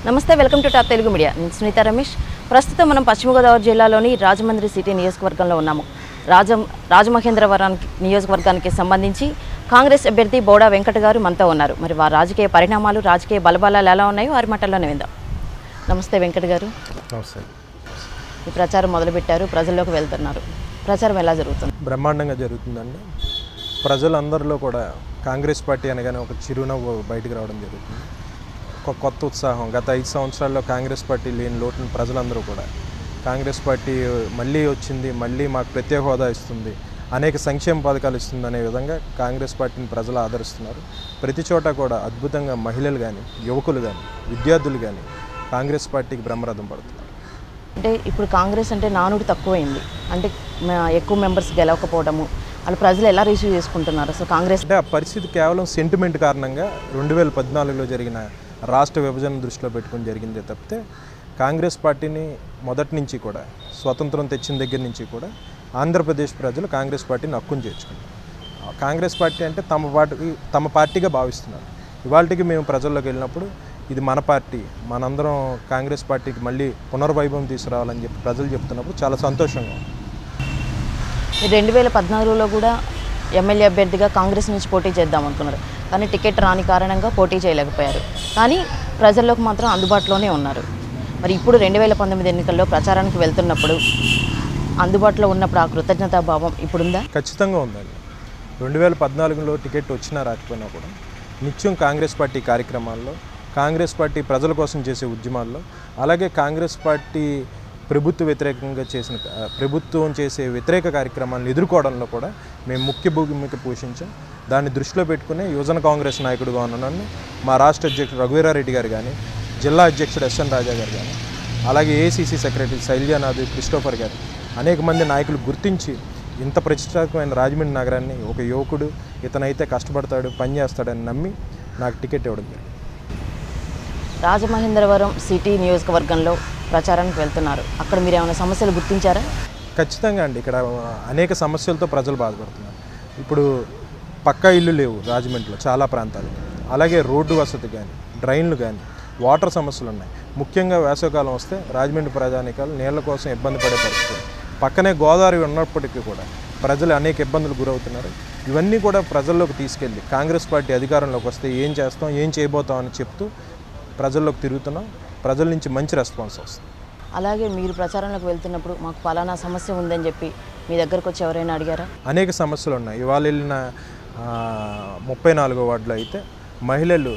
నమస్తే welcome to Top Telugu Media నేను సునీత రమేష్ ప్రస్తుతం మనం పశ్చిమ గోదావరి జిల్లాలోని రాజమండ్రి సిటీ నియోజకవర్గంలో ఉన్నాము రాజ రాజమహేంద్రవరానికి నియోజకవర్గానికి సంబంధించి కాంగ్రెస్ అభ్యర్థి బోడా వెంకట గారు మనతో ఉన్నారు మరి వారి రాజకీయ పరిణామాలు రాజకీయ బలబలాలు ఎలా ఉన్నాయో వారి మాటల్లోనే విందాం నమస్తే వెంకట గారు నమస్తే ఈ ప్రచారం మొదలుపెట్టారు ప్రజల్లోకి వెళ్తున్నారు ప్రచారం ఎలా జరుగుతుంది బ్రహ్మాండంగా జరుగుతుందండి ప్రజలందరిలో కూడా కాంగ్రెస్ పార్టీ అనగానే ఒక చిరునవ్వు బయటకు రావడం జరుగుతుంది ఒక కొత్త ఉత్సాహం గత ఐదు సంవత్సరాల్లో కాంగ్రెస్ పార్టీ లేని లోటును ప్రజలందరూ కూడా కాంగ్రెస్ పార్టీ మళ్ళీ వచ్చింది మళ్ళీ మాకు ప్రత్యేక హోదా ఇస్తుంది అనేక సంక్షేమ పథకాలు ఇస్తుంది అనే విధంగా కాంగ్రెస్ పార్టీని ప్రజలు ఆదరిస్తున్నారు ప్రతి చోట కూడా అద్భుతంగా మహిళలు కానీ యువకులు కానీ విద్యార్థులు కానీ కాంగ్రెస్ పార్టీకి బ్రహ్మరథం పడుతున్నారు అంటే ఇప్పుడు కాంగ్రెస్ అంటే నానుడు తక్కువైంది అంటే మ- ఎక్కువ మెంబర్స్ గెలవకపోవడము వాళ్ళు ప్రజలు ఎలా రిసీవ్ చేసుకుంటున్నారు అసలు కాంగ్రెస్ అంటే ఆ పరిస్థితి కేవలం సెంటిమెంట్ కారణంగా రెండు వేల పద్నాలుగులో జరిగిన రాష్ట్ర విభజన దృష్టిలో పెట్టుకుని జరిగిందే తప్పితే కాంగ్రెస్ పార్టీని మొదటి నుంచి కూడా స్వతంత్రం తెచ్చిన దగ్గర నుంచి కూడా ఆంధ్రప్రదేశ్ ప్రజలు కాంగ్రెస్ పార్టీని హక్కును చేర్చుకున్నారు ఆ కాంగ్రెస్ పార్టీ అంటే తమ పార్టీ తమ పార్టీగా భావిస్తున్నారు ఇవాళకి మేము ప్రజల్లోకి వెళ్ళినప్పుడు ఇది మన పార్టీ మనందరం కాంగ్రెస్ పార్టీకి మళ్ళీ పునర్వైభవం తీసుకురావాలని చెప్పి ప్రజలు చెప్తున్నప్పుడు చాలా సంతోషంగా ఉంది మీరు రెండు వేల పద్నాలుగులో కూడా ఎమ్మెల్యే అభ్యర్థిగా కాంగ్రెస్ నుంచి పోటీ చేద్దాం అనుకున్నారు కానీ టికెట్ రాని కారణంగా పోటీ చేయలేకపోయారు కానీ ప్రజల్లోకి మాత్రం అందుబాటులోనే ఉన్నారు మరి ఇప్పుడు రెండు వేల పంతొమ్మిది ఎన్నికల్లో ప్రచారానికి వెళ్తున్నప్పుడు అందుబాటులో ఉన్నప్పుడు ఆ కృతజ్ఞతా భావం ఇప్పుడుందా ఖచ్చితంగా ఉందండి రెండు వేల పద్నాలుగులో టికెట్ వచ్చినా రాకపోయినా కూడా నిత్యం కాంగ్రెస్ పార్టీ కార్యక్రమాల్లో కాంగ్రెస్ పార్టీ ప్రజల కోసం చేసే ఉద్యమాల్లో అలాగే కాంగ్రెస్ పార్టీ ప్రభుత్వ వ్యతిరేకంగా చేసిన ఆ, ప్రభుత్వం చేసే వ్యతిరేక కార్యక్రమాలను ఎదుర్కోవడంలో కూడా మేము ముఖ్య భూమిక పోషించాం దాన్ని దృష్టిలో పెట్టుకుని యువజన కాంగ్రెస్ నాయకుడిగా ఉన్నాను మా రాష్ట్ర అధ్యక్షుడు రఘువీరారెడ్డి గారు కానీ జిల్లా అధ్యక్షుడు ఎస్ఎన్ రాజా గారు కానీ అలాగే ఏసీసీ సెక్రటరీ శైల్యానాథ్ క్రిస్టోఫర్ గారు అనేక మంది నాయకులు గుర్తించి ఇంత ప్రతిష్టాత్మకమైన రాజమండ్రి నగరాన్ని ఒక యువకుడు ఇతనైతే కష్టపడతాడు పని చేస్తాడని నమ్మి నాకు టికెట్ ఇవ్వడం జరిగింది రాజమహేంద్రవరం సిటీ నియోజకవర్గంలో ప్రచారానికి వెళ్తున్నారు అక్కడ మీరు ఏమైనా సమస్యలు గుర్తించారా ఖచ్చితంగా అండి ఇక్కడ అనేక సమస్యలతో ప్రజలు బాధపడుతున్నారు ఇప్పుడు పక్కా ఇల్లు లేవు రాజమండ్రిలో చాలా ప్రాంతాలు అలాగే రోడ్డు వసతి కానీ డ్రైన్లు కానీ వాటర్ సమస్యలు ఉన్నాయి ముఖ్యంగా వేసవికాలం వస్తే రాజమండ్రి ప్రజానికాలు నీళ్ళ కోసం ఇబ్బంది పడే పరిస్థితి పక్కనే గోదావరి ఉన్నప్పటికీ కూడా ప్రజలు అనేక ఇబ్బందులు గురవుతున్నారు ఇవన్నీ కూడా ప్రజల్లోకి తీసుకెళ్ళి కాంగ్రెస్ పార్టీ అధికారంలోకి వస్తే ఏం చేస్తాం ఏం చేయబోతాం అని చెప్తూ ప్రజల్లోకి తిరుగుతున్నాం ప్రజల నుంచి మంచి రెస్పాన్స్ వస్తుంది అలాగే మీరు ప్రచారంలోకి వెళ్తున్నప్పుడు మాకు పలానా సమస్య ఉందని చెప్పి మీ దగ్గరకు వచ్చి ఎవరైనా అడిగారా అనేక సమస్యలు ఉన్నాయి ఇవాళ వెళ్ళిన ఆ, ముప్పై నాలుగో వార్డులో అయితే మహిళలు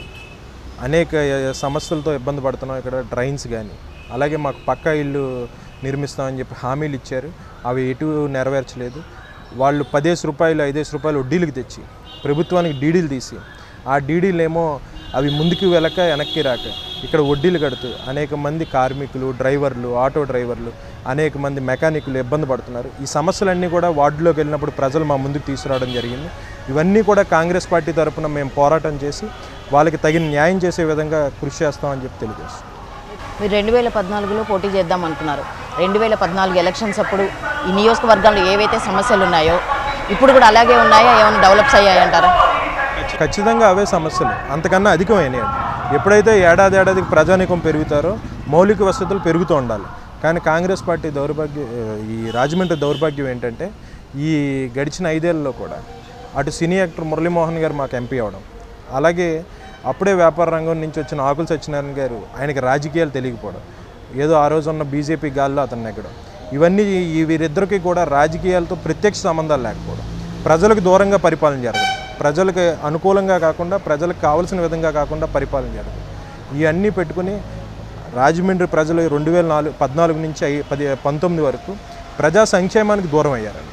అనేక సమస్యలతో ఇబ్బంది పడుతున్నాం ఇక్కడ డ్రైన్స్ కానీ అలాగే మాకు పక్కా ఇల్లు నిర్మిస్తామని చెప్పి హామీలు ఇచ్చారు అవి ఎటు నెరవేర్చలేదు వాళ్ళు పదేసి రూపాయలు ఐదేసి రూపాయలు వడ్డీలకు తెచ్చి ప్రభుత్వానికి డీడీలు తీసి ఆ డీడీలు ఏమో అవి ముందుకు వెళ్ళక వెనక్కి రాక ఇక్కడ వడ్డీలు కడుతూ అనేక మంది కార్మికులు డ్రైవర్లు ఆటో డ్రైవర్లు అనేక మంది మెకానికులు ఇబ్బంది పడుతున్నారు ఈ సమస్యలన్నీ కూడా వార్డులోకి వెళ్ళినప్పుడు ప్రజలు మా ముందుకు తీసుకురావడం జరిగింది ఇవన్నీ కూడా కాంగ్రెస్ పార్టీ తరపున మేము పోరాటం చేసి వాళ్ళకి తగిన న్యాయం చేసే విధంగా కృషి చేస్తామని చెప్పి తెలియజేస్తాం మీరు రెండు వేల పద్నాలుగులో పోటీ చేద్దాం అనుకున్నారు రెండు వేల పద్నాలుగు ఎలక్షన్స్ అప్పుడు ఈ నియోజకవర్గంలో ఏవైతే సమస్యలు ఉన్నాయో ఇప్పుడు కూడా అలాగే ఉన్నాయా ఏమైనా డెవలప్స్ అయ్యాయంటారా ఖచ్చితంగా అవే సమస్యలు అంతకన్నా అధికమైనాయి ఎప్పుడైతే ఏడాది ఏడాదికి ప్రజానీకం పెరుగుతారో మౌలిక వసతులు పెరుగుతూ ఉండాలి కానీ కాంగ్రెస్ పార్టీ దౌర్భాగ్యం ఈ రాజమండ్రి దౌర్భాగ్యం ఏంటంటే ఈ గడిచిన ఐదేళ్లలో కూడా అటు సినీ యాక్టర్ మురళీమోహన్ గారు మాకు ఎంపీ అవడం అలాగే అప్పుడే వ్యాపార రంగం నుంచి వచ్చిన ఆకుల సత్యనారాయణ గారు ఆయనకి రాజకీయాలు తెలియకపోవడం ఏదో ఆ రోజు ఉన్న బీజేపీ గాల్లో అతను ఎక్కడం ఇవన్నీ ఈ వీరిద్దరికి కూడా రాజకీయాలతో ప్రత్యక్ష సంబంధాలు లేకపోవడం ప్రజలకు దూరంగా పరిపాలన జరగదు ప్రజలకు అనుకూలంగా కాకుండా ప్రజలకు కావాల్సిన విధంగా కాకుండా పరిపాలన జరగదు ఇవన్నీ పెట్టుకుని రాజమండ్రి ప్రజలు రెండు వేల నాలుగు పద్నాలుగు నుంచి ఐ- పది పంతొమ్మిది వరకు ప్రజా సంక్షేమానికి దూరం అయ్యారండి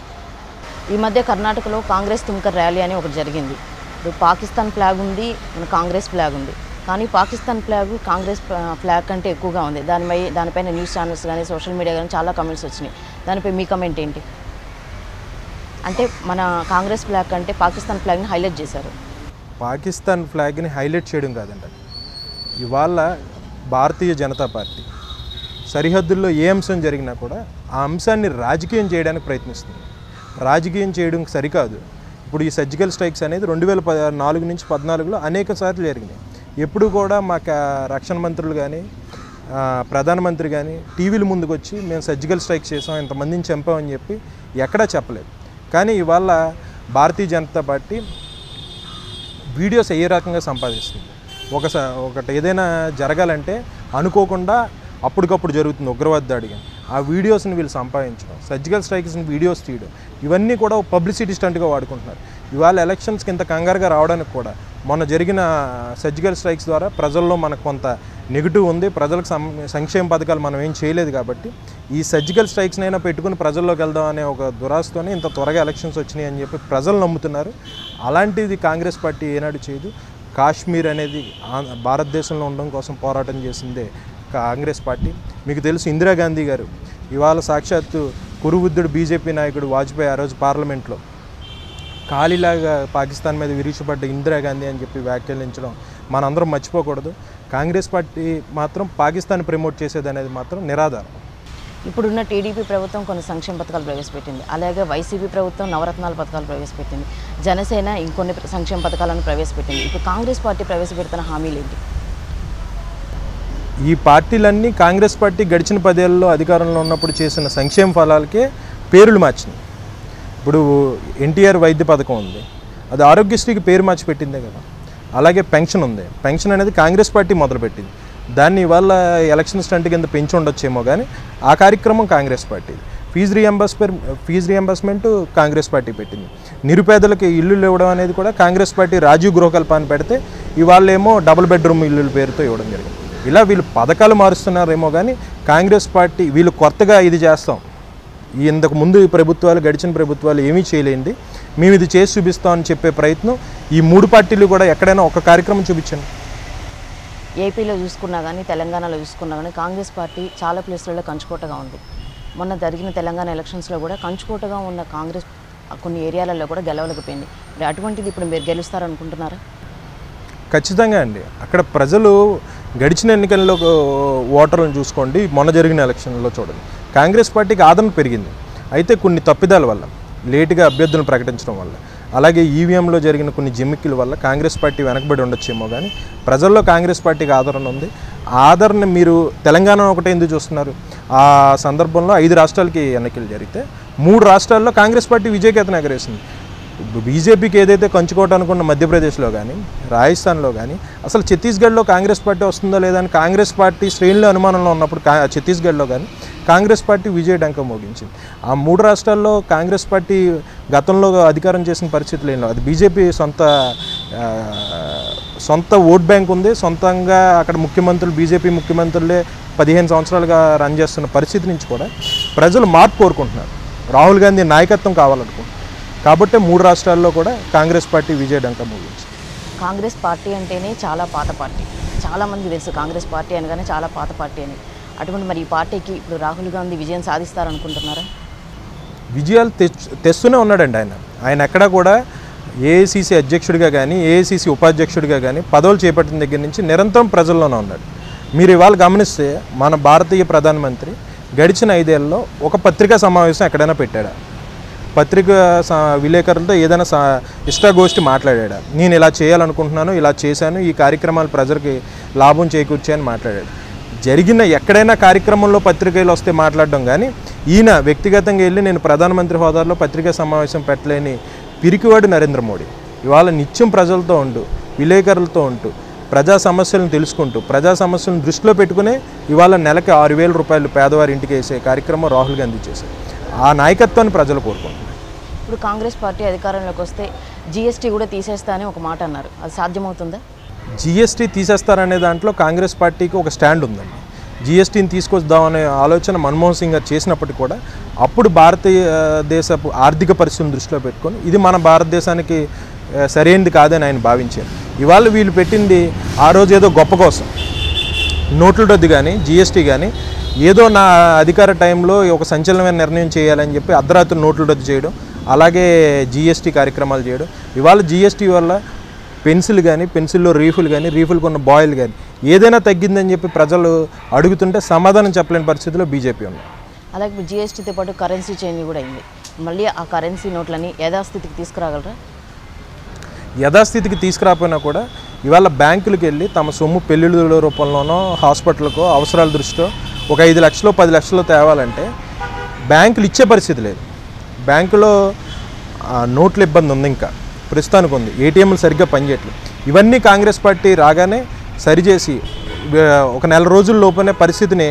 ఈ మధ్య కర్ణాటకలో కాంగ్రెస్ తుమ్కర్ ర్యాలీ అని ఒకటి జరిగింది ఇప్పుడు పాకిస్తాన్ ఫ్లాగ్ ఉంది మన కాంగ్రెస్ ఫ్లాగ్ ఉంది కానీ Pakistan flag Congress flag- flag కంటే ఎక్కువగా ఉంది దానిపై దానిపైన న్యూస్ ఛానల్స్ కానీ సోషల్ మీడియా కానీ చాలా కమెంట్స్ వచ్చినాయి దానిపై మీ కమెంట్ ఏంటి అంటే మన కాంగ్రెస్ ఫ్లాగ్ కంటే పాకిస్తాన్ ఫ్లాగ్ని హైలైట్ చేశారు పాకిస్తాన్ ఫ్లాగ్ని హైలైట్ చేయడం కాదండి ఇవాళ భారతీయ జనతా పార్టీ సరిహద్దుల్లో ఏ అంశం జరిగినా కూడా ఆ అంశాన్ని రాజకీయం చేయడానికి ప్రయత్నిస్తుంది రాజకీయం చేయడం సరికాదు ఇప్పుడు ఈ సర్జికల్ స్ట్రైక్స్ అనేది రెండు వేల ప నాలుగు నుంచి పద్నాలుగులో అనేక సార్లు జరిగినాయి ఎప్పుడు కూడా మా కా- రక్షణ మంత్రులు కానీ ఆ, ప్రధానమంత్రి కానీ టీవీల ముందుకు వచ్చి మేము సర్జికల్ స్ట్రైక్ చేసాం ఇంతమందిని చంపామని చెప్పి ఎక్కడా చెప్పలేదు కానీ ఇవాళ భారతీయ జనతా పార్టీ వీడియోస్ ఏ రకంగా సంపాదిస్తుంది ఒక స- ఒకటి ఏదైనా జరగాలంటే అనుకోకుండా అప్పటికప్పుడు జరుగుతుంది ఉగ్రవాద దాడి కానీ ఆ వీడియోస్ని వీళ్ళు సంపాదించడం సర్జికల్ స్ట్రైక్స్ని వీడియోస్ తీయడం ఇవన్నీ కూడా పబ్లిసిటీ స్టంట్గా వాడుకుంటున్నారు ఇవాళ ఎలక్షన్స్కి ఇంత కంగారుగా రావడానికి కూడా మొన్న జరిగిన సర్జికల్ స్ట్రైక్స్ ద్వారా ప్రజల్లో మనకు కొంత నెగిటివ్ ఉంది ప్రజలకు సం సంక్షేమ పథకాలు మనం ఏం చేయలేదు కాబట్టి ఈ సర్జికల్ స్ట్రైక్స్నైనా పెట్టుకుని ప్రజల్లోకి వెళ్దాం అనే ఒక దురాస్తోనే ఇంత త్వరగా ఎలక్షన్స్ వచ్చినాయి అని చెప్పి ప్రజలు నమ్ముతున్నారు అలాంటిది కాంగ్రెస్ పార్టీ ఏనాడు చేయదు కాశ్మీర్ అనేది ఆ- భారతదేశంలో ఉండడం కోసం పోరాటం చేసిందే కాంగ్రెస్ పార్టీ మీకు తెలుసు ఇందిరాగాంధీ గారు ఇవాళ సాక్షాత్తు కురుబుద్ధుడు బీజేపీ నాయకుడు వాజ్పేయి ఆ రోజు పార్లమెంట్లో ఖాళీలాగా పాకిస్తాన్ మీద విరిచిపడ్డ ఇందిరాగాంధీ అని చెప్పి వ్యాఖ్యానించడం మనందరం మర్చిపోకూడదు కాంగ్రెస్ పార్టీ మాత్రం పాకిస్తాన్ ప్రమోట్ చేసేది అనేది మాత్రం నిరాధారం ఇప్పుడున్న టీడీపీ ప్రభుత్వం కొన్ని సంక్షేమ పథకాలు ప్రవేశపెట్టింది అలాగే వైసీపీ ప్రభుత్వం నవరత్నాల పథకాలు ప్రవేశపెట్టింది జనసేన ఇంకొన్ని సంక్షేమ పథకాలను ప్రవేశపెట్టింది ఇప్పుడు కాంగ్రెస్ పార్టీ ప్రవేశపెడుతున్న హామీలు ఏంటి ఈ పార్టీలన్నీ కాంగ్రెస్ పార్టీ గడిచిన పదేళ్లలో అధికారంలో ఉన్నప్పుడు చేసిన సంక్షేమ ఫలాలకే పేర్లు మార్చినాయి ఇప్పుడు ఎన్టీఆర్ వైద్య పథకం ఉంది అది ఆరోగ్యశ్రీకి పేరు మార్చి పెట్టిందే కదా అలాగే పెన్షన్ ఉంది పెన్షన్ అనేది కాంగ్రెస్ పార్టీ మొదలుపెట్టింది దాన్ని ఇవాళ ఎలక్షన్ స్టంట్ కింద పెంచి ఉండొచ్చేమో కానీ ఆ కార్యక్రమం Congress party fee reimbursement fee reimbursement Congress party పెట్టింది నిరుపేదలకి ఇల్లులు ఇవ్వడం అనేది కూడా కాంగ్రెస్ పార్టీ రాజీవ్ గృహకల్పాన్ని పెడితే ఇవాళ ఏమో డబుల్ బెడ్రూమ్ ఇల్లుల పేరుతో ఇవ్వడం జరిగింది ఇలా వీళ్ళు పథకాలు మారుస్తున్నారేమో కానీ కాంగ్రెస్ పార్టీ వీళ్ళు కొత్తగా ఇది చేస్తాం ఈ ఇంతకు ముందు ఈ ప్రభుత్వాలు గడిచిన ప్రభుత్వాలు ఏమీ చేయలేంది మేము ఇది చేసి చూపిస్తామని చెప్పే ప్రయత్నం ఈ మూడు పార్టీలు కూడా ఎక్కడైనా ఒక కార్యక్రమం చూపించండి ఏపీలో చూసుకున్నా కానీ తెలంగాణలో చూసుకున్నా కానీ కాంగ్రెస్ పార్టీ చాలా ప్లేస్లలో కంచుకోటగా ఉంది మొన్న జరిగిన తెలంగాణ ఎలక్షన్స్లో కూడా కంచుకోటగా ఉన్న కాంగ్రెస్ కొన్ని ఏరియాలలో కూడా గెలవలేకపోయింది మరి అటువంటిది ఇప్పుడు మీరు గెలుస్తారనుకుంటున్నారా ఖచ్చితంగా అండి అక్కడ ప్రజలు గడిచిన ఎన్నికల్లో ఓటర్లను చూసుకోండి మొన్న జరిగిన ఎలక్షన్లో చూడండి కాంగ్రెస్ పార్టీకి ఆదరణ పెరిగింది అయితే కొన్ని తప్పిదాల వల్ల లేటుగా అభ్యర్థులను ప్రకటించడం వల్ల అలాగే ఈవీఎంలో జరిగిన కొన్ని జిమ్మిక్కుల వల్ల కాంగ్రెస్ పార్టీ వెనకబడి ఉండొచ్చేమో కానీ ప్రజల్లో కాంగ్రెస్ పార్టీకి ఆదరణ ఉంది ఆ ఆదరణ మీరు తెలంగాణ ఒకటే ఎందుకు చూస్తున్నారు ఆ సందర్భంలో ఐదు రాష్ట్రాలకి ఎన్నికలు జరిగితే మూడు రాష్ట్రాల్లో కాంగ్రెస్ పార్టీ విజయకేతన ఎగరేసింది బీజేపీకి ఏదైతే కంచుకోవటం అనుకున్న మధ్యప్రదేశ్లో కానీ రాజస్థాన్లో కానీ అసలు ఛత్తీస్గఢ్లో కాంగ్రెస్ పార్టీ వస్తుందో లేదా అని కాంగ్రెస్ పార్టీ శ్రేణుల అనుమానంలో ఉన్నప్పుడు కా ఛత్తీస్గఢ్లో కానీ కాంగ్రెస్ పార్టీ విజయ డంక మోగించింది ఆ మూడు రాష్ట్రాల్లో కాంగ్రెస్ పార్టీ గతంలో అధికారం చేసిన పరిస్థితులు ఏం లేవు అది బీజేపీ సొంత ఆ, సొంత ఓట్ బ్యాంక్ ఉంది సొంతంగా అక్కడ ముఖ్యమంత్రులు బీజేపీ ముఖ్యమంత్రులే పదిహేను సంవత్సరాలుగా రన్ చేస్తున్న పరిస్థితి నుంచి కూడా ప్రజలు మార్పు కోరుకుంటున్నారు రాహుల్ గాంధీ నాయకత్వం కావాలనుకుంటున్నారు కాబట్టి మూడు రాష్ట్రాల్లో కూడా కాంగ్రెస్ పార్టీ విజయ డంక మోగించింది కాంగ్రెస్ పార్టీ అంటేనే చాలా పాత పార్టీ చాలామందికి తెలుసు కాంగ్రెస్ పార్టీ అనగానే చాలా పాత పార్టీ అని అటువంటి మరి ఈ పార్టీకి ఇప్పుడు రాహుల్ గాంధీ విజయం సాధిస్తారనుకుంటున్నారా విజయాలు తెచ్చు తెస్తూనే ఉన్నాడండి ఆయన ఆయన ఎక్కడా కూడా ఏఐసిసి అధ్యక్షుడిగా కానీ ఏఐసిసి ఉపాధ్యక్షుడిగా కానీ పదవులు చేపట్టిన దగ్గర నుంచి నిరంతరం ప్రజల్లోనే ఉన్నాడు మీరు ఇవాళ గమనిస్తే మన భారతీయ ప్రధానమంత్రి గడిచిన ఐదేళ్లలో ఒక పత్రికా సమావేశం ఎక్కడైనా పెట్టాడా పత్రిక స- విలేకరులతో ఏదైనా స ఇష్టాగోష్ఠి మాట్లాడాడు నేను ఇలా చేయాలనుకుంటున్నాను ఇలా చేశాను ఈ కార్యక్రమాలు ప్రజలకి లాభం చేకూర్చాయని మాట్లాడాడు జరిగిన ఎక్కడైనా కార్యక్రమంలో పత్రికలు వస్తే మాట్లాడడం కానీ ఈయన వ్యక్తిగతంగా వెళ్ళి నేను ప్రధానమంత్రి హోదాలో పత్రికా సమావేశం పెట్టలేని పిరికివాడు నరేంద్ర మోడీ ఇవాళ నిత్యం ప్రజలతో ఉంటూ విలేకరులతో ఉంటూ ప్రజా సమస్యలను తెలుసుకుంటూ ప్రజా సమస్యలను దృష్టిలో పెట్టుకునే ఇవాళ నెలకి ఆరు వేల రూపాయలు పేదవారి ఇంటికి వేసే కార్యక్రమం రాహుల్ గాంధీ చేశారు ఆ నాయకత్వాన్ని ప్రజలు కోరుకుంటున్నారు ఇప్పుడు కాంగ్రెస్ పార్టీ అధికారంలోకి వస్తే జీఎస్టీ కూడా తీసేస్తా అని ఒక మాట అన్నారు అది సాధ్యమవుతుందా జిఎస్టీ తీసేస్తారనే దాంట్లో కాంగ్రెస్ పార్టీకి ఒక స్టాండ్ ఉందండి జిఎస్టీని తీసుకొద్దామనే ఆలోచన మన్మోహన్ సింగ్ గారు చేసినప్పటికీ కూడా అప్పుడు భారతీయ దేశపు ఆర్థిక పరిస్థితిని దృష్టిలో పెట్టుకొని ఇది మన భారతదేశానికి ఆ, సరైనది కాదని ఆయన భావించారు ఇవాళ వీళ్ళు పెట్టింది ఆ రోజు ఏదో గొప్ప కోసం నోట్ల రద్దు కానీ జిఎస్టీ కానీ ఏదో నా అధికార టైంలో ఒక సంచలనమైన నిర్ణయం చేయాలని చెప్పి అర్ధరాత్రి నోట్లు రద్దు చేయడం అలాగే జిఎస్టీ కార్యక్రమాలు చేయడం ఇవాళ జిఎస్టీ వల్ల పెన్సిల్ కానీ పెన్సిల్లో రీఫుల్ కానీ రీఫుల్ కొన్న బాయిల్ కానీ ఏదైనా తగ్గిందని చెప్పి ప్రజలు అడుగుతుంటే సమాధానం చెప్పలేని పరిస్థితిలో బీజేపీ ఉంది అలాగే జీఎస్టీతో పాటు కరెన్సీ చేంజ్ కూడా అయింది మళ్ళీ ఆ కరెన్సీ నోట్లని యథాస్థితికి తీసుకురాగలరా యథాస్థితికి తీసుకురాకపోయినా కూడా ఇవాళ బ్యాంకులకు వెళ్ళి తమ సొమ్ము పెళ్ళిళ్ళ రూపంలోనో హాస్పిటల్కో అవసరాల దృష్టిలో ఒక ఐదు లక్షలు పది లక్షలు తేవాలంటే బ్యాంకులు ఇచ్చే పరిస్థితి లేదు బ్యాంకులో ఆ, నోట్ల ఇబ్బంది ఉంది ఇంకా ప్రస్తుతానికి ఉంది ఏటీఎంలు సరిగ్గా పనిచేయట్లేదు ఇవన్నీ కాంగ్రెస్ పార్టీ రాగానే సరిచేసి వే- ఒక నెల రోజుల లోపలనే పరిస్థితిని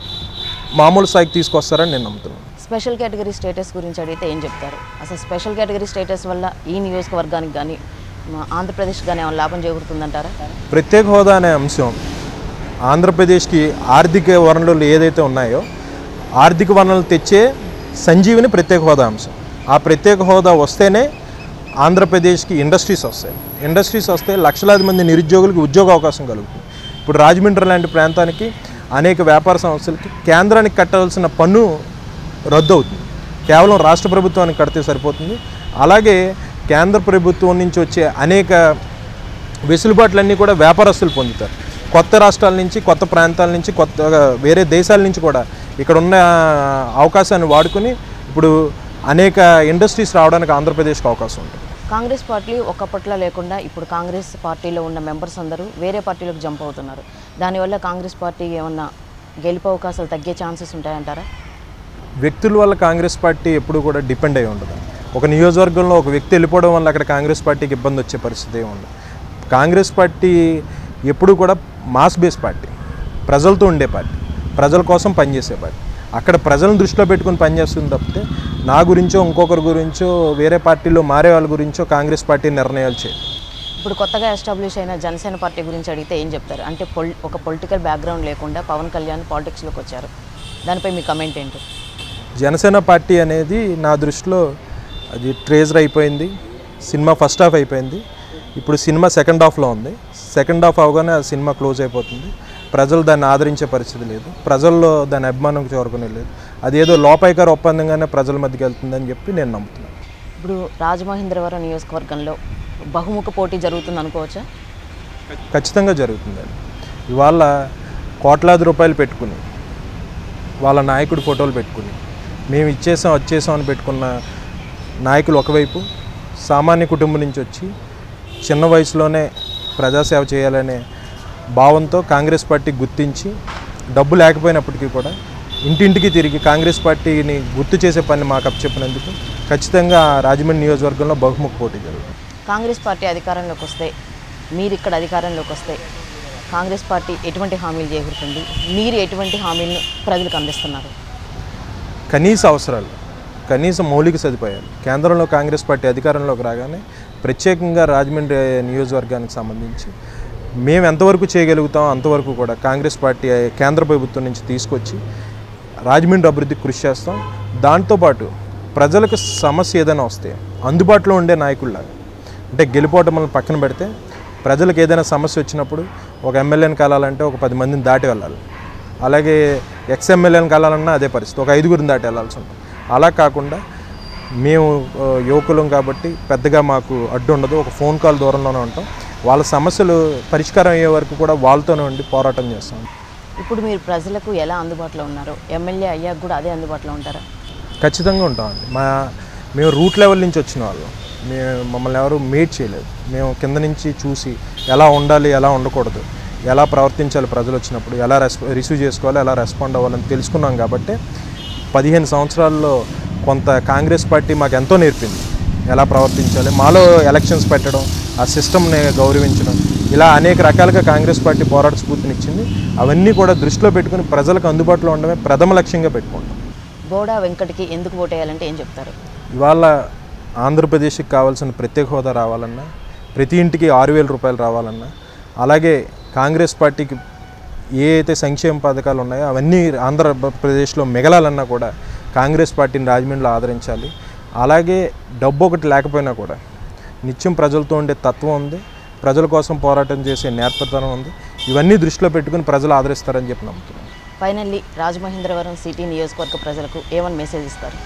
మామూలు స్థాయికి తీసుకొస్తారని నేను నమ్ముతున్నాను స్పెషల్ కేటగిరీ స్టేటస్ గురించి అడిగితే ఏం చెప్తారు అసలు స్పెషల్ కేటగిరీ స్టేటస్ వల్ల ఈ నియోజకవర్గానికి కానీ మా ఆంధ్రప్రదేశ్ కానీ ఏమైనా లాభం చేకూరుతుందంటారా ప్రత్యేక హోదా అనే అంశం ఆంధ్రప్రదేశ్కి ఆర్థిక వనరులు ఏదైతే ఉన్నాయో ఆర్థిక వనరులు తెచ్చే సంజీవిని ప్రత్యేక హోదా అంశం ఆ ప్రత్యేక హోదా వస్తేనే ఆంధ్రప్రదేశ్కి ఇండస్ట్రీస్ వస్తాయి ఇండస్ట్రీస్ వస్తే లక్షలాది మంది నిరుద్యోగులకు ఉద్యోగ అవకాశం కలుగుతుంది ఇప్పుడు రాజమండ్రి లాంటి ప్రాంతానికి అనేక వ్యాపార సంస్థలకి కేంద్రానికి కట్టవలసిన పన్ను రద్దు అవుతుంది కేవలం రాష్ట్ర ప్రభుత్వానికి కడితే సరిపోతుంది అలాగే కేంద్ర ప్రభుత్వం నుంచి వచ్చే అనేక వెసులుబాట్లన్నీ కూడా వ్యాపారస్తులు పొందుతారు కొత్త రాష్ట్రాల నుంచి కొత్త ప్రాంతాల నుంచి కొత్త వేరే దేశాల నుంచి కూడా ఇక్కడ ఉన్న అవకాశాన్ని వాడుకొని ఇప్పుడు అనేక ఇండస్ట్రీస్ రావడానికి ఆంధ్రప్రదేశ్కి అవకాశం ఉంటుంది కాంగ్రెస్ పార్టీ ఒకప్పట్లో లేకుండా ఇప్పుడు కాంగ్రెస్ పార్టీలో ఉన్న మెంబర్స్ అందరూ వేరే పార్టీలకు జంప్ అవుతున్నారు దానివల్ల కాంగ్రెస్ పార్టీ ఏమన్నా గెలుపు అవకాశాలు తగ్గే ఛాన్సెస్ ఉంటాయంటారా వ్యక్తుల వల్ల కాంగ్రెస్ పార్టీ ఎప్పుడు కూడా డిపెండ్ అయి ఉండదు ఒక నియోజకవర్గంలో ఒక వ్యక్తి వెళ్ళిపోవడం వల్ల అక్కడ కాంగ్రెస్ పార్టీకి ఇబ్బంది వచ్చే పరిస్థితి ఏమి ఉండదు కాంగ్రెస్ పార్టీ ఎప్పుడు కూడా మాస్ బేస్ పార్టీ ప్రజలతో ఉండే పార్టీ ప్రజల కోసం పనిచేసే పార్టీ అక్కడ ప్రజలను దృష్టిలో పెట్టుకుని పనిచేస్తుంది తప్పితే నా గురించో ఇంకొకరి గురించో వేరే పార్టీలో మారే వాళ్ళ గురించో కాంగ్రెస్ పార్టీ నిర్ణయాలు చేయదు ఇప్పుడు కొత్తగా ఎస్టాబ్లిష్ అయిన జనసేన పార్టీ గురించి అడిగితే ఏం చెప్తారు అంటే పొల్ ఒక పొలిటికల్ బ్యాక్గ్రౌండ్ లేకుండా పవన్ కళ్యాణ్ పాలిటిక్స్లోకి వచ్చారు దానిపై మీ కమెంట్ ఏంటి జనసేన పార్టీ అనేది నా దృష్టిలో అది ట్రేజర్ అయిపోయింది సినిమా ఫస్ట్ హాఫ్ అయిపోయింది ఇప్పుడు సినిమా సెకండ్ హాఫ్లో ఉంది సెకండ్ హాఫ్ అవగానే ఆ సినిమా క్లోజ్ అయిపోతుంది ప్రజలు దాన్ని ఆదరించే పరిస్థితి లేదు ప్రజల్లో దాని అభిమానం చేరుకునే లేదు అదేదో లోపాయికార ఒప్పందంగానే ప్రజల మధ్యకి వెళ్తుందని చెప్పి నేను నమ్ముతున్నాను ఇప్పుడు రాజమహేంద్రవరం నియోజకవర్గంలో బహుముఖ పోటీ జరుగుతుంది అనుకోవచ్చా ఖచ్చితంగా జరుగుతుందండి ఇవాళ కోట్లాది రూపాయలు పెట్టుకుని వాళ్ళ నాయకుడి ఫోటోలు పెట్టుకుని మేము ఇచ్చేసాం వచ్చేసాం అని పెట్టుకున్న నాయకులు ఒకవైపు సామాన్య కుటుంబం నుంచి వచ్చి చిన్న వయసులోనే ప్రజాసేవ చేయాలనే భావంతో కాంగ్రెస్ పార్టీ గుర్తించి డబ్బు లేకపోయినప్పటికీ కూడా ఇంటింటికి తిరిగి కాంగ్రెస్ పార్టీని గుర్తు చేసే పని మాకు అప్పచెప్పినందుకు ఖచ్చితంగా రాజమండ్రి నియోజకవర్గంలో బహుముఖ పోటీ జరుగుతుంది కాంగ్రెస్ పార్టీ అధికారంలోకి వస్తే మీరు ఇక్కడ అధికారంలోకి వస్తే కాంగ్రెస్ పార్టీ ఎటువంటి హామీలు చేకూరుతుంది మీరు ఎటువంటి హామీలను ప్రజలకు అందిస్తున్నారు కనీస అవసరాలు కనీస మౌలిక సదుపాయాలు కేంద్రంలో కాంగ్రెస్ పార్టీ అధికారంలోకి రాగానే ప్రత్యేకంగా రాజమండ్రి నియోజకవర్గానికి సంబంధించి మేము ఎంతవరకు చేయగలుగుతాం అంతవరకు కూడా కాంగ్రెస్ పార్టీ కేంద్ర ప్రభుత్వం నుంచి తీసుకొచ్చి రాజమండ్రి అభివృద్ధికి కృషి చేస్తాం దాంతోపాటు ప్రజలకు సమస్య ఏదైనా వస్తే అందుబాటులో ఉండే నాయకుల్లాగా అంటే గెలిపోవటం పక్కన పెడితే ప్రజలకు ఏదైనా సమస్య వచ్చినప్పుడు ఒక ఎమ్మెల్యేని కలాలంటే ఒక పది మందిని దాటి వెళ్ళాలి అలాగే ఎక్స్ ఎమ్మెల్యేని కలాలన్నా అదే పరిస్థితి ఒక ఐదుగురిని దాటి వెళ్ళాల్సి ఉంటుంది అలా కాకుండా మేము ఆ, యువకులం కాబట్టి పెద్దగా మాకు అడ్డు ఉండదు ఒక ఫోన్ కాల్ దూరంలోనే ఉంటాం వాళ్ళ సమస్యలు పరిష్కారం అయ్యే వరకు కూడా వాళ్ళతోనే ఉండి పోరాటం చేస్తాం ఇప్పుడు మీరు ప్రజలకు ఎలా అందుబాటులో ఉన్నారో ఎమ్మెల్యే అయ్యాక కూడా అదే అందుబాటులో ఉంటారా ఖచ్చితంగా ఉంటామండి మా మేము రూట్ లెవెల్ నుంచి వచ్చిన వాళ్ళు మేము మమ్మల్ని ఎవరు మేట్ చేయలేదు మేము కింద నుంచి చూసి ఎలా ఉండాలి ఎలా ఉండకూడదు ఎలా ప్రవర్తించాలి ప్రజలు వచ్చినప్పుడు ఎలా రెస్ప రిసీవ్ చేసుకోవాలి ఎలా రెస్పాండ్ అవ్వాలని తెలుసుకున్నాం కాబట్టి పదిహేను సంవత్సరాల్లో కొంత కాంగ్రెస్ పార్టీ మాకు ఎంతో నేర్పింది ఎలా ప్రవర్తించాలి మాలో ఎలక్షన్స్ పెట్టడం ఆ సిస్టమ్ని గౌరవించడం ఇలా అనేక రకాలుగా కాంగ్రెస్ పార్టీ పోరాట స్ఫూర్తినిచ్చింది అవన్నీ కూడా దృష్టిలో పెట్టుకుని ప్రజలకు అందుబాటులో ఉండడమే ప్రథమ లక్ష్యంగా పెట్టుకుంటాం బోడా వెంకట్కి ఎందుకు ఓటేయాలంటే ఏం చెప్తారు ఇవాళ ఆంధ్రప్రదేశ్కి కావాల్సిన ప్రత్యేక హోదా రావాలన్నా ప్రతి ఇంటికి ఆరు వేల రూపాయలు రావాలన్నా అలాగే కాంగ్రెస్ పార్టీకి ఏ అయితే సంక్షేమ పథకాలు ఉన్నాయో అవన్నీ ఆంధ్రప్రదేశ్లో మిగలాలన్నా కూడా కాంగ్రెస్ పార్టీని రాజమండ్రిలో ఆదరించాలి అలాగే డబ్బు ఒకటి లేకపోయినా కూడా నిత్యం ప్రజలతో ఉండే తత్వం ఉంది ప్రజల కోసం పోరాటం చేసే నేర్పతనం ఉంది ఇవన్నీ దృష్టిలో పెట్టుకుని ప్రజలు ఆదరిస్తారని చెప్పి నమ్ముతున్నాను ఫైనల్లీ రాజమహేంద్రవరం సిటీ నియోజకవర్గ ప్రజలకు ఏమని మెసేజ్ ఇస్తారు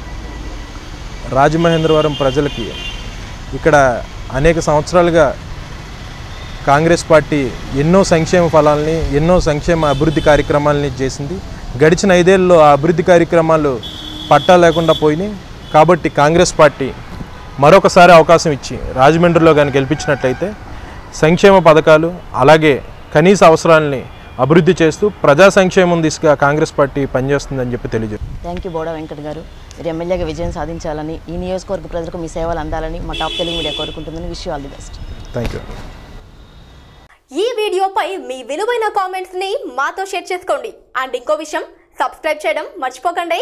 రాజమహేంద్రవరం ప్రజలకి ఇక్కడ అనేక సంవత్సరాలుగా కాంగ్రెస్ పార్టీ ఎన్నో సంక్షేమ ఫలాల్ని ఎన్నో సంక్షేమ అభివృద్ధి కార్యక్రమాలని చేసింది గడిచిన ఐదేళ్ళలో ఆ అభివృద్ధి కార్యక్రమాలు పట్టా లేకుండా పోయినాయి కాబట్టి కాంగ్రెస్ పార్టీ మరొకసారి అవకాశం ఇచ్చి రాజమండ్రిలో కానీ గెలిపించినట్లయితే సంక్షేమ పథకాలు అలాగే కనీస అవసరాలని అభివృద్ధి చేస్తూ ప్రజా సంక్షేమం దిశగా కాంగ్రెస్ పార్టీ పనిచేస్తుందని చెప్పి తెలియజేస్తుంది థ్యాంక్ యూ బోడా వెంకట్ గారు మీరు ఎమ్మెల్యేగా విజయం సాధించాలని ఈ నియోజకవర్గ ప్రజలకు మీ సేవలు అందాలని మా టాప్ తెలుగు మీడియా కోరుకుంటుందని wish all the best thank you ఈ వీడియోపై మీ విలువైన కామెంట్స్ ని మాతో షేర్ చేసుకోండి అండ్ ఇంకో విషయం సబ్స్క్రైబ్ చేయడం మర్చిపోకండి